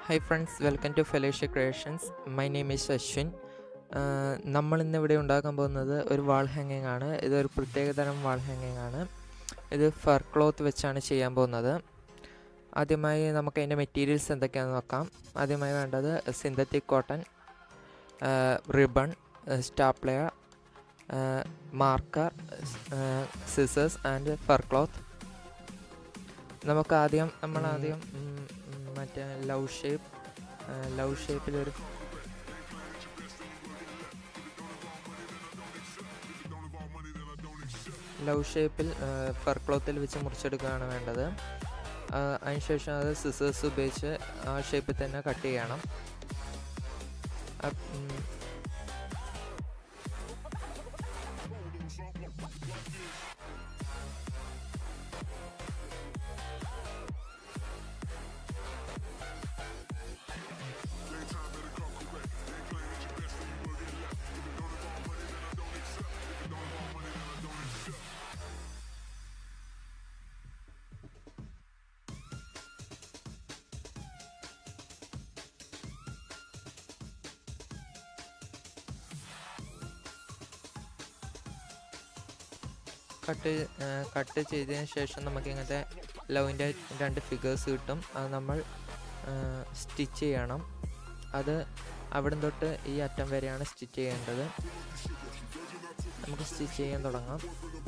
Hi friends welcome to Felicia creations my name is Ashwin നമ്മൾ ഇന്ന് ഇവിടെ ഉണ്ടാക്കാൻ പോകുന്നത് ഒരു വാൾ ഹാങ്ങിങ് ആണ് ഇതൊരു പ്രത്യേകതരം വാൾ ഹാങ്ങിങ് ആണ് ഇത് ഫർ ക്ലോത്ത് വെച്ചാണ് ചെയ്യാൻ പോകുന്നത് ആദ്യമായി നമുക്ക് അതിൻ്റെ മെറ്റീരിയൽസ് എന്തൊക്കെയാണെന്ന് നോക്കാം ആദ്യമായി വേണ്ടത് synthetic cotton ribbon stapler marker scissors and fur cloth നമുക്ക് ആദ്യം നമ്മൾ ആദ്യം ഉം, ഉം, മറ്റേ ലവ് ഷേപ്പ് ലവ് ഷേപ്പിലൊരു ലവ് ഷേപ്പിൽ ഫർ ക്ലോത്തിൽ വെച്ച് മുറിച്ചെടുക്കുകയാണ് വേണ്ടത് ആ, അതിനുശേഷം അത് സിസേഴ്സ് ഉപയോഗിച്ച് ആ ഷേപ്പിൽ തന്നെ കട്ട് ചെയ്യണം അപ്പ്, ഉം, കട്ട് കട്ട് ചെയ്തതിന് ശേഷം നമുക്ക് ഇങ്ങനത്തെ ലവിൻ്റെ രണ്ട് ഫിഗേഴ്സ് കിട്ടും അത് നമ്മൾ സ്റ്റിച്ച് ചെയ്യണം അത് അവിടം തൊട്ട് ഈ അറ്റം വരെയാണ് സ്റ്റിച്ച് ചെയ്യേണ്ടത് നമുക്ക് സ്റ്റിച്ച് ചെയ്യാൻ തുടങ്ങാം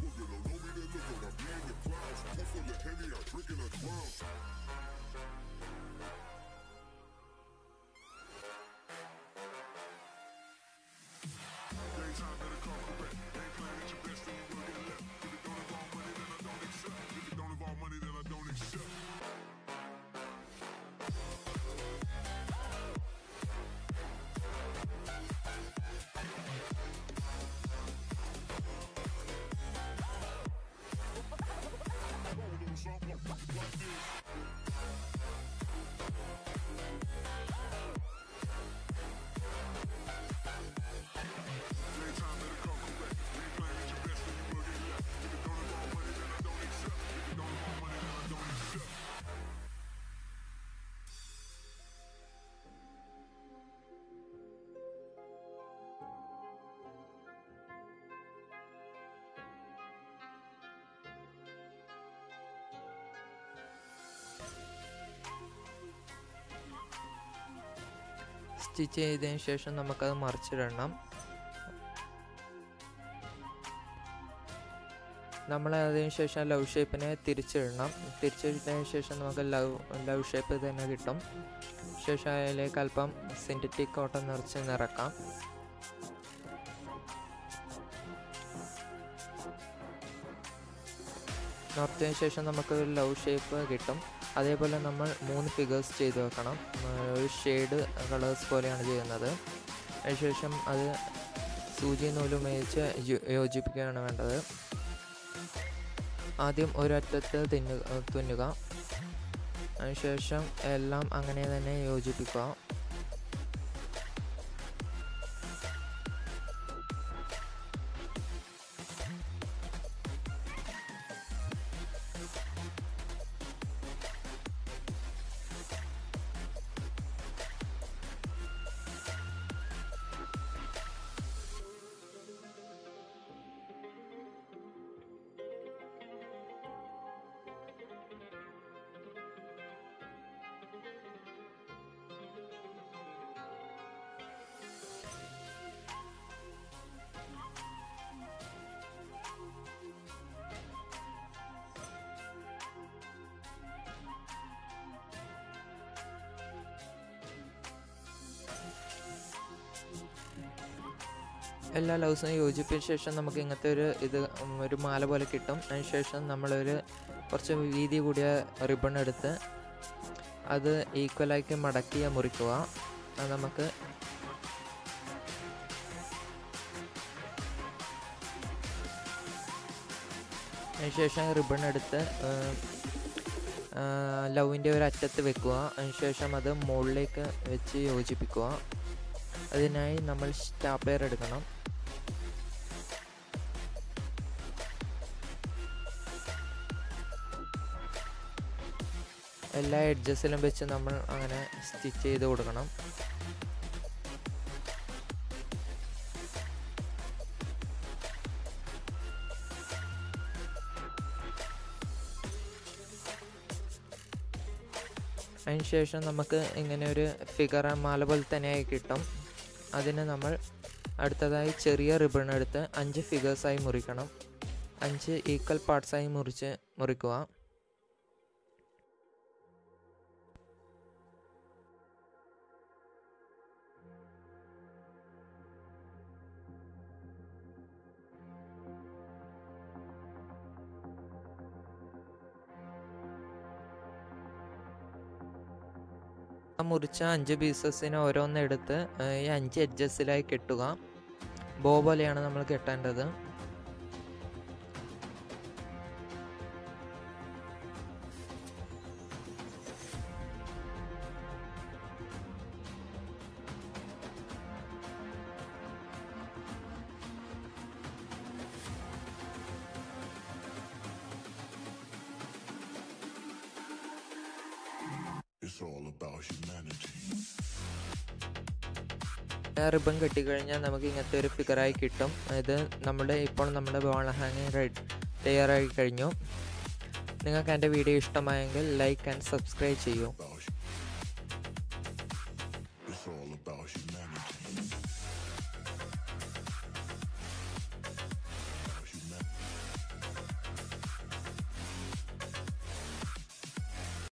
സ്റ്റിച്ച് ചെയ്തതിന് ശേഷം നമുക്കത് മറിച്ചിടണം നമ്മൾ അതിന് ശേഷം ലവ് ഷേപ്പിനെ തിരിച്ചിടണം തിരിച്ചിട്ടതിന് ശേഷം നമുക്ക് ലവ് ലവ് ഷേപ്പ് തന്നെ കിട്ടും ശേഷം അതിലേക്ക് അല്പം സിന്തറ്റിക് കോട്ടൺ നിറച്ച് നിറക്കാം നിറച്ചതിന് ശേഷം നമുക്ക് ഒരു ലവ് ഷേപ്പ് കിട്ടും അതേപോലെ നമ്മൾ മൂന്ന് ഫിഗേഴ്സ് ചെയ്ത് വെക്കണം ഉം, ഒരു ഷെയ്ഡ് കളേഴ്സ് പോലെയാണ് ചെയ്യുന്നത് അതിനുശേഷം അത് സൂചി നൂലും ഉപയോഗിച്ച് യോ- യോജിപ്പിക്കുകയാണ് വേണ്ടത് ആദ്യം ഒരറ്റത്ത് തിന്നു തുന്നുക അതിനുശേഷം എല്ലാം അങ്ങനെ തന്നെ യോജിപ്പിക്കുക എല്ലാ ലൗസും യോജിപ്പിച്ച ശേഷം നമുക്ക് ഇങ്ങനത്തെ ഒരു ഇത് ഉം, ഒരു മാല പോലെ കിട്ടും അതിനുശേഷം നമ്മളൊരു കുറച്ച് വീതി കൂടിയ റിബൺ എടുത്ത് അത് ഈക്വലാക്കി മടക്കി മുറിക്കുക അത് നമുക്ക് അതിനുശേഷം റിബൺ എടുത്ത് ലവിൻ്റെ ഒരു അറ്റത്ത് വെക്കുക അതിനുശേഷം അത് മുകളിലേക്ക് വെച്ച് യോജിപ്പിക്കുക അതിനായി നമ്മൾ സ്റ്റാപ്ലെയർ എടുക്കണം എല്ലാ എഡ്ജസിലും വെച്ച് നമ്മൾ അങ്ങനെ സ്റ്റിച്ച് ചെയ്ത് കൊടുക്കണം അതിനുശേഷം നമുക്ക് ഇങ്ങനെ ഒരു ഫിഗർ മാല പോലെ തന്നെയായി കിട്ടും അതിന് നമ്മൾ അടുത്തതായി ചെറിയ റിബൺ എടുത്ത് അഞ്ച് ഫിഗേഴ്സായി മുറിക്കണം അഞ്ച് ഈക്വൽ പാർട്സായി മുറിച്ച് മുറിക്കുക ആ മുറിച്ച അഞ്ച് പീസസിന് ഓരോന്ന് എടുത്ത് ഈ അഞ്ച് എഡ്ജസിലായി കെട്ടുക ബോ പോലെയാണ് നമ്മൾ കെട്ടേണ്ടത് It's all about humanity. റിബൺ കെട്ടിക്കഴിഞ്ഞാൽ നമുക്ക് ഇങ്ങനത്തെ ഒരു ഫിഗറായി കിട്ടും ഇത് നമ്മുടെ ഇപ്പോൾ നമ്മുടെ ബോൾ ഹാങ്ങിങ് റെഡ് തയ്യാറായി കഴിഞ്ഞു നിങ്ങൾക്ക് എൻ്റെ വീഡിയോ ഇഷ്ടമായെങ്കിൽ ലൈക്ക് ആൻഡ് സബ്സ്ക്രൈബ് ചെയ്യൂ About hu- It's all about humanity.